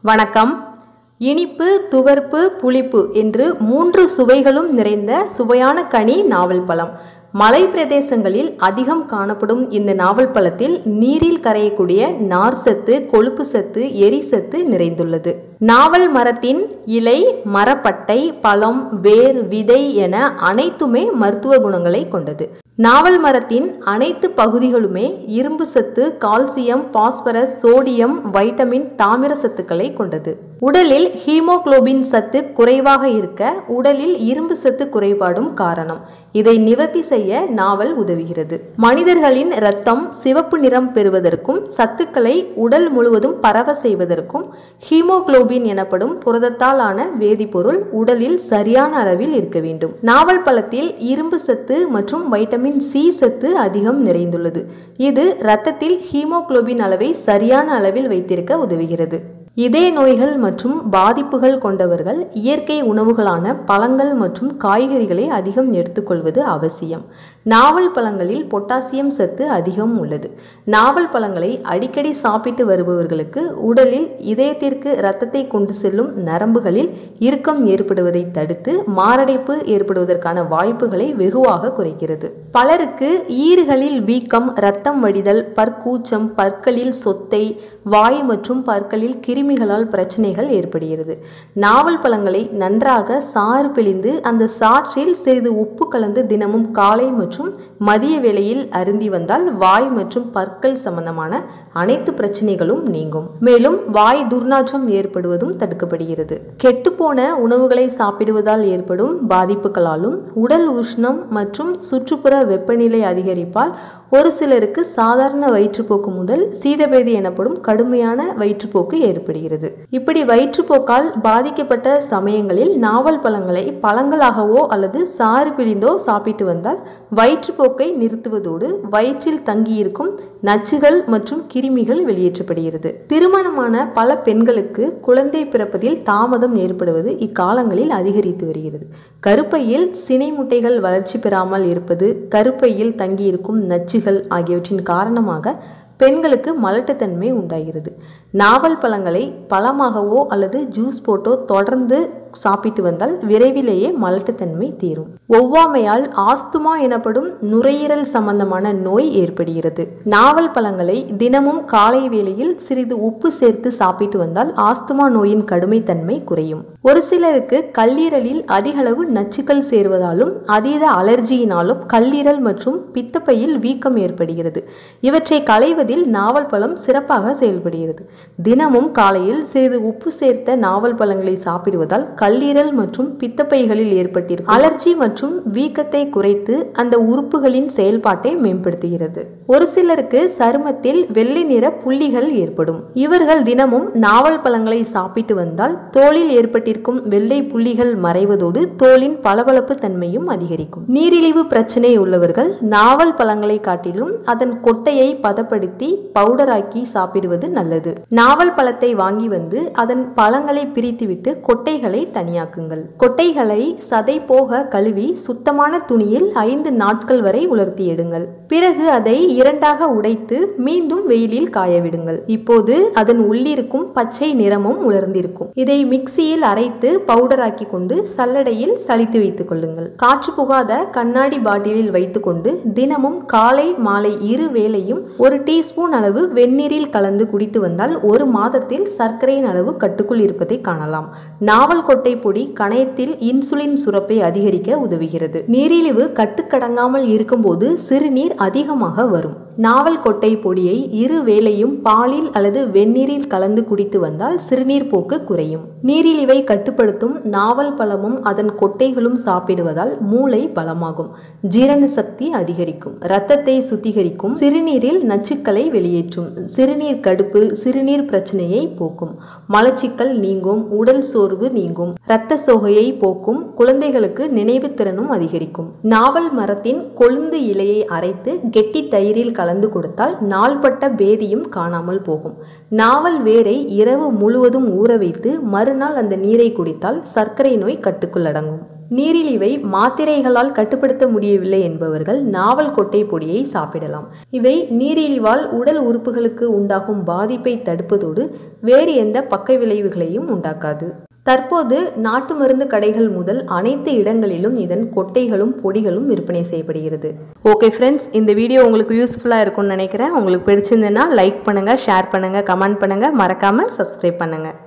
வணக்கம் இனிப்பு துவர்ப்பு புளிப்பு என்று மூன்று சுவைகளும் நிறைந்த சுவையான கனி நாவல் பழம் மலை பிரதேசங்களில் அதிகம் காணப்படும் இந்த நாவல் பழத்தில் நீரில் கரையக்கூடிய நார் சத்து கொழுப்பு சத்து எரி சத்து நிறைந்துள்ளது நாவல் மரத்தின் இலை மரப்பட்டை பழம் வேர் விதை என அனைத்துமே மருத்துவ குணங்களை கொண்டது நாவல் மரத்தின் அனைத்து பகுதிகளுமே இரும்பு சத்து கால்சியம் பாஸ்பரஸ் சோடியம் வைட்டமின் தாமிர சத்துக்களை கொண்டது உடலில் ஹீமோகுளோபின் சத்து குறைவாக இருக்க உடலில் இரும்பு சத்து குறைபாடும் காரணம் இதை நிவர்த்தி செய்ய நாவல் உதவுகிறது மனிதர்களின் இரத்தம் சிவப்பு நிறம் பெறுவதற்கும் சத்துக்களை உடல் முழுவதும் பரவ செய்வதற்கும் ஹீமோகுளோபின் எனப்படும் புரதத்தால் ஆன வேதிப்பொருள் உடலில் சரியான அளவில் இருக்க வேண்டும் நாவல் பழத்தில் இரும்பு சத்து மற்றும் வைட்டமின் சி சத்து அதிகம் நிறைந்துள்ளது இது இரத்தத்தில் ஹீமோகுளோபின் அளவை சரியான அளவில் வைத்திருக்க உதவுகிறது இதய நோய்கள் மற்றும் பாதிப்புகள் கொண்டவர்கள் இயற்கை உணவுகளான பழங்கள் மற்றும் காய்கறிகளை அதிகம் எடுத்துக்கொள்வது அவசியம் நாவல் பழங்களில் பொட்டாசியம் சத்து அதிகம் உள்ளது நாவல் பழங்களை அடிக்கடி சாப்பிட்டு வருபவர்களுக்கு உடலில் இதயத்திற்கு இரத்தத்தை கொண்டு செல்லும் நரம்புகளில் இறுக்கம் ஏற்படுவதை தடுத்து மாரடைப்பு ஏற்படுவதற்கான வாய்ப்புகளை வெகுவாக குறைக்கிறது பலருக்கு ஈறுகளில் வீக்கம் இரத்தம் வடிதல் பற்கூச்சம் பற்களில் சொத்தை வாய் மற்றும் பற்களில் கிருமிகளால் பிரச்சனைகள் ஏற்படுகிறது நாவல் பழங்களை நன்றாக சாறு பிழிந்து அந்த சாற்றில் சிறிது உப்பு கலந்து தினமும் காலை மற்றும் மதிய வேளையில் அருந்தி வந்தால் வாய் மற்றும் பற்கள் சம்பந்தமான அனைத்து பிரச்சனைகளும் நீங்கும் மேலும் வாய் துர்நாற்றம் ஏற்படுவதும் தடுக்கப்படுகிறது கெட்டுப்போன உணவுகளை சாப்பிடுவதால் ஏற்படும் பாதிப்புகளாலும் உடல் உஷ்ணம் மற்றும் சுற்றுப்புற வெப்பநிலை அதிகரிப்பால் ஒரு சிலருக்கு சாதாரண வயிற்றுப்போக்கு முதல் சீதபேதி எனப்படும் கடுமையான வயிற்றுப்போக்கு ஏற்படுகிறது இப்படி வயிற்றுப்போக்கால் பாதிக்கப்பட்ட சமயங்களில் நாவல் பழங்களை பழங்களாகவோ அல்லது சாறு பிழிந்தோ சாப்பிட்டு வந்தால் வயிற்றுப்போக்கை நிறுத்துவதோடு வயிற்றில் தங்கியிருக்கும் நச்சுகள் மற்றும் கிருமிகள் வெளியேற்றப்படுகிறது திருமணமான பல பெண்களுக்கு குழந்தை பிறப்பதில் தாமதம் ஏற்படுவது இக்காலங்களில் அதிகரித்து வருகிறது கருப்பையில் சினை முட்டைகள் வளர்ச்சி பெறாமல் இருப்பது கருப்பையில் தங்கியிருக்கும் நச்சுகள் ஆகியவற்றின் காரணமாக பெண்களுக்கு மலட்டுத்தன்மை உண்டாகிறது நாவல் பழங்களை பழமாகவோ அல்லது ஜூஸ் போட்டோ தொடர்ந்து சாப்பிட்டு வந்தால் விரைவிலேயே மலட்டுத்தன்மை தீரும் ஒவ்வாமையால் ஆஸ்துமா எனப்படும் நுரையீரல் சம்பந்தமான நோய் ஏற்படுகிறது நாவல் பழங்களை தினமும் காலை வேளையில் சிறிது உப்பு சேர்த்து சாப்பிட்டு வந்தால் ஆஸ்துமா நோயின் கடுமைத்தன்மை குறையும் ஒரு சிலருக்கு கல்லீரலில் அதிகளவு நச்சுக்கள் சேர்வதாலும் அதீத அலர்ஜியினாலும் கல்லீரல் மற்றும் பித்தப்பையில் வீக்கம் ஏற்படுகிறது இவற்றை களைவதில் நாவல் பழம் சிறப்பாக செயல்படுகிறது தினமும் காலையில் சிறிது உப்பு சேர்த்த நாவல் பழங்களை சாப்பிடுவதால் கல்லீரல் மற்றும் பித்தப்பைகளில் ஏற்பட்டிருக்கும் அலர்ஜி மற்றும் வீக்கத்தை குறைத்து அந்த உறுப்புகளின் செயல்பாட்டை மேம்படுத்துகிறது ஒரு சிலருக்கு சருமத்தில் வெள்ளை நிற புள்ளிகள் ஏற்படும் இவர்கள் தினமும் நாவல் பழங்களை சாப்பிட்டு வந்தால் தோலில் ஏற்பட்டிருக்கும் வெள்ளை புள்ளிகள் மறைவதோடு தோலின் பளபளப்பு தன்மையும் அதிகரிக்கும் நீரிழிவு பிரச்சனை உள்ளவர்கள் நாவல் பழங்களை காட்டிலும் அதன் கொட்டையை பதப்படுத்தி பவுடராக்கி சாப்பிடுவது நல்லது நாவல் பழத்தை வாங்கி வந்து அதன் பழங்களை பிரித்துவிட்டு கொட்டைகளை தனியாக்குங்கள் கொட்டைகளை சதை போக கழுவி சுத்தமான துணியில் ஐந்து நாட்கள் வரை உலர்த்தி எடுங்கள் பிறகு அதை இரண்டாக உடைத்து மீண்டும் வெயிலில் காய விடுங்கள் இப்போது அதன் உள்ளிருக்கும் பச்சை நிறமும் உலர்ந்திருக்கும் இதை மிக்சியில் அரைத்து பவுடராக்கி கொண்டு சல்லடையில் சலித்து வைத்துக் கொள்ளுங்கள் காற்று புகாத கண்ணாடி பாட்டிலில் வைத்துக்கொண்டு தினமும் காலை மாலை இரு வேளையும் ஒரு டீஸ்பூன் அளவு வெந்நீரில் கலந்து குடித்து வந்தால் ஒரு மாதத்தில் சர்க்கரையின் அளவு கட்டுக்குள் இருப்பதை காணலாம் நாவல் கொட்டை பொடி கணையத்தில் இன்சுலின் சுரப்பை அதிகரிக்க உதவுகிறது நீரிழிவு கட்டுக்கடங்காமல் இருக்கும்போது சிறுநீர் அதிகமாக வரும் நாவல் கொட்டை பொடியை இரு வேளையும் பாலில் அல்லது வெந்நீரில் கலந்து குடித்து வந்தால் சிறுநீர் போக்கு குறையும் நீரிழிவை கட்டுப்படுத்தும் நாவல் பழமும் அதன் கொட்டைகளும் சாப்பிடுவதால் மூளை பலமாகும் ஜீரண சக்தி அதிகரிக்கும் இரத்தத்தை சுத்திகரிக்கும் சிறுநீரில் நச்சுக்களை வெளியேற்றும் சிறுநீர் கடுப்பு சிறுநீர் பிரச்சனையை போக்கும் மலச்சிக்கல் நீங்கும் உடல் சோர்வு நீங்கும் இரத்த சோகையை போக்கும் குழந்தைகளுக்கு நினைவு திறனும் அதிகரிக்கும் நாவல் மரத்தின் கொழுந்து இலையை அரைத்து கெட்டி தயிரில் கலந்து கொடுத்தால் நாள்பட்ட பேதியும் காணாமல் போகும் நாவல் வேரை இரவு முழுவதும் ஊற வைத்து மறுநாள் அந்த நீரை குடித்தால் சர்க்கரை நோய் கட்டுக்குள் அடங்கும் நீரிழிவை மாத்திரைகளால் கட்டுப்படுத்த முடியவில்லை என்பவர்கள் நாவல் கொட்டை பொடியை சாப்பிடலாம் இவை நீரிழிவால் உடல் உறுப்புகளுக்கு உண்டாகும் பாதிப்பை தடுப்பதோடு வேறு எந்த பக்க விளைவுகளையும் உண்டாக்காது தற்போது நாட்டு மருந்து கடைகள் முதல் அனைத்து இடங்களிலும் இதன் கொட்டைகளும் பொடிகளும் விற்பனை செய்யப்படுகிறது ஓகே ஃப்ரெண்ட்ஸ் இந்த வீடியோ உங்களுக்கு யூஸ்ஃபுல்லாக இருக்கும்னு நினைக்கிறேன் உங்களுக்கு பிடிச்சிருந்ததுன்னா லைக் பண்ணுங்கள் ஷேர் பண்ணுங்கள் கமெண்ட் பண்ணுங்கள் மறக்காமல் சப்ஸ்கிரைப் பண்ணுங்கள்